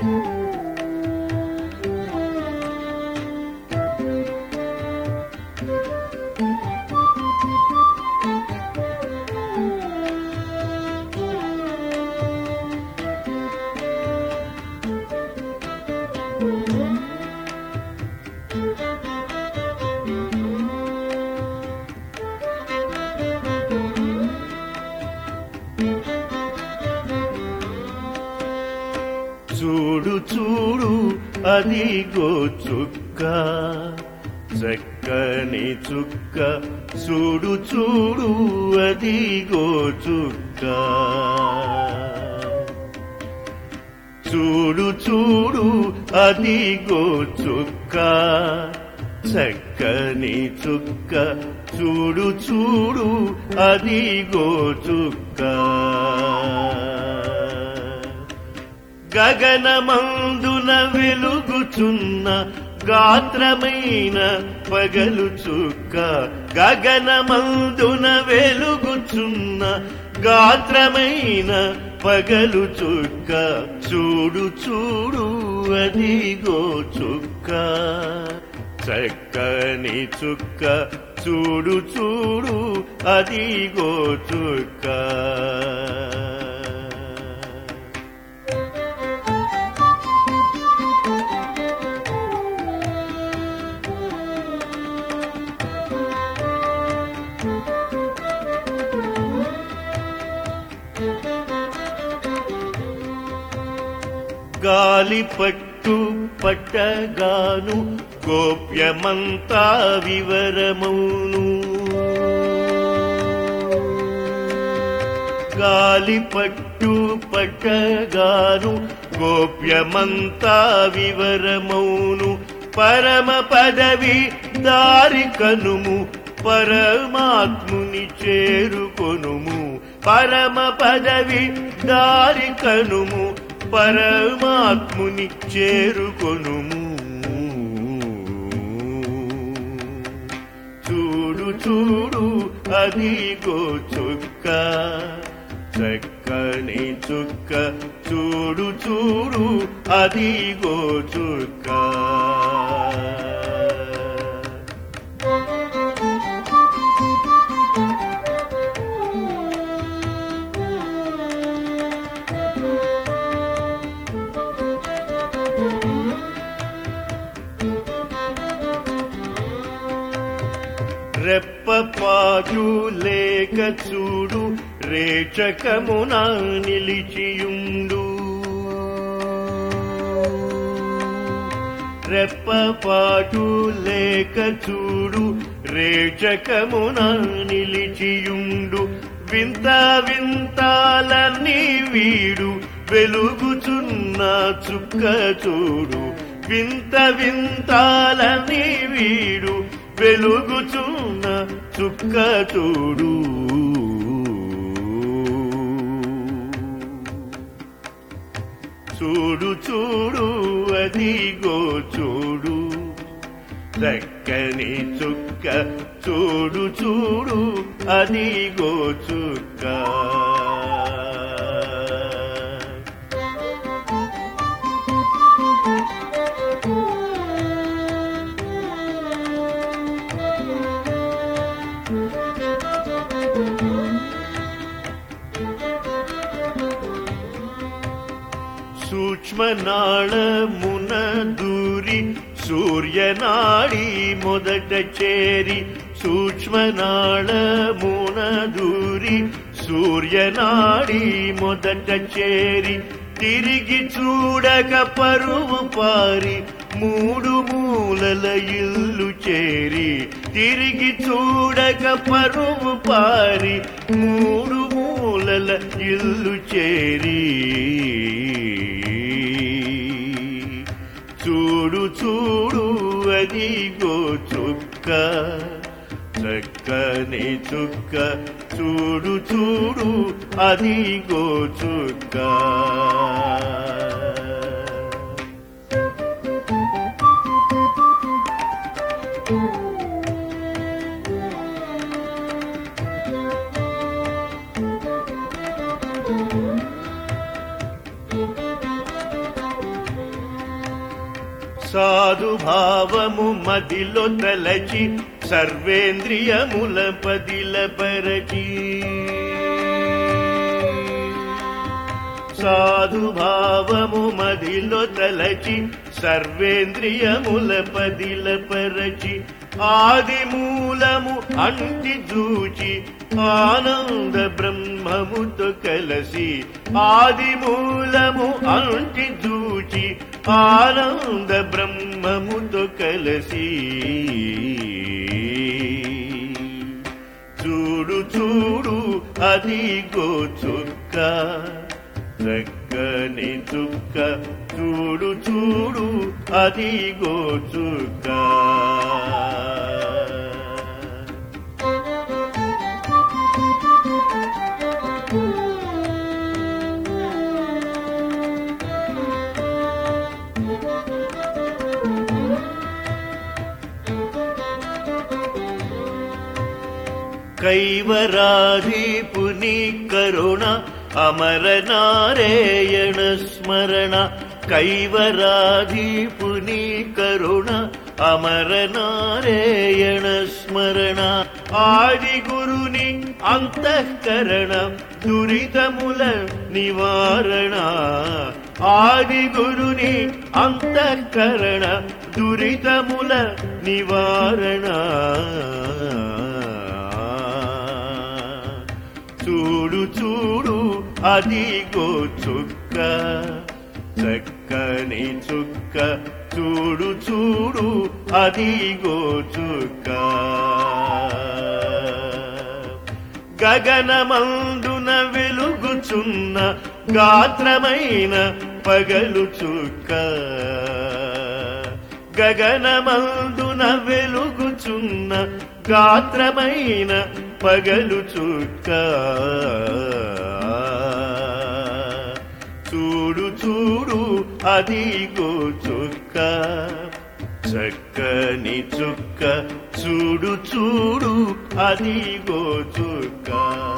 చూడు చూడు అదిగో చుక్క చక్కని చుక్క చూడు చూడు అదిగో చుక్క చూడు చూడు అదిగో చుక్క చక్కని చుక్క చూడు చూడు అదిగో చుక్క గగనమందున వెలుగుచున్న గాత్రమైన పగలు చుక్క గగనమందున వెలుగుచున్న గాత్రమైన పగలు చుక్క చూడు చూడు అదిగో చుక్క చక్కని చుక్క చూడు చూడు అదిగో చుక్క గాలి పట్టు పట్టగాను గోప్యమంతా వివరమౌను గాలి పట్టు పట్టగాను గోప్యమంతా వివరమౌను పరమ పదవి దారి కనుము పరమాత్ముని చేరుకొనుము పరమ పదవి దారి కనుము పరమాత్ముని చేరుకొనుము చూడు చూడు అదిగో చుక్క చక్కని చుక్క చూడు చూడు అదిగో చుక్క రెప్పపాటు లేక చూడు రేచకమున నిలిచియుండు రెప్పపాటు లేక చూడు రేచకమున నిలిచియుండు వింత వింతాలన్నీ వీడు వెలుగుచున్న చుక్క చూడు వింత వింతాలన్నీ వీడు వెలుగుచున్న చుక్క చూడు చూడు చూడు అదిగో చూడు చక్కని చుక్క చూడు చూడు అదిగో చుక్క సూక్ష్మనాళమున దూరి సూర్యనాడి మొదట చేరి సూక్ష్మనాళమున దూరి సూర్యనాడి మొదట చేరి తిరిగి చూడక పరువు పారి మూడు మూలల ఇల్లు చేరి తిరిగి చూడక పరువు పారి మూడు మూలల ఇల్లు చేరి చూడు చూడు అదిగో చుక్క చక్కని చుక్క చూడు చూడు అదిగో చుక్క సాధుభావము మదిలో తలచి సర్వేంద్రియముల పదిల పరచి సాధుభావము మదిలో తలచి సర్వేంద్రియముల పదిల పరచి ఆది మూలము అంటి జూచి ఆనంద బ్రహ్మముతో కలసి ఆది మూలము అంటి జూచి ఆనంద బ్రహ్మముతో కలసి చూడు చూడు అదిగో చుక్క చక్కని చుక్క చూడు చూడు అదిగో చుక్క కైవరాధీపుని కరుణ అమర నారాయణ స్మరణ కైవరాధీపుని కరుణ అమర నారాయణ స్మరణ ఆది గురుని అంతఃకరణ దురితముల నివారణ ఆది గురుని అంతఃకరణ దురితముల నివారణ చూడు చూడు అదిగో చుక్క చక్కని చుక్క చూడు చూడు అదిగో చుక్క గగనమందున వెలుగుచున్న గాత్రమైన పగలు చుక్క గగనమందున వెలుగుచున్న గాత్రమైన పగలు చుక్క చూడు చూడు అదిగో చుక్క చక్కని చుక్క చూడు చూడు అదిగో చుక్క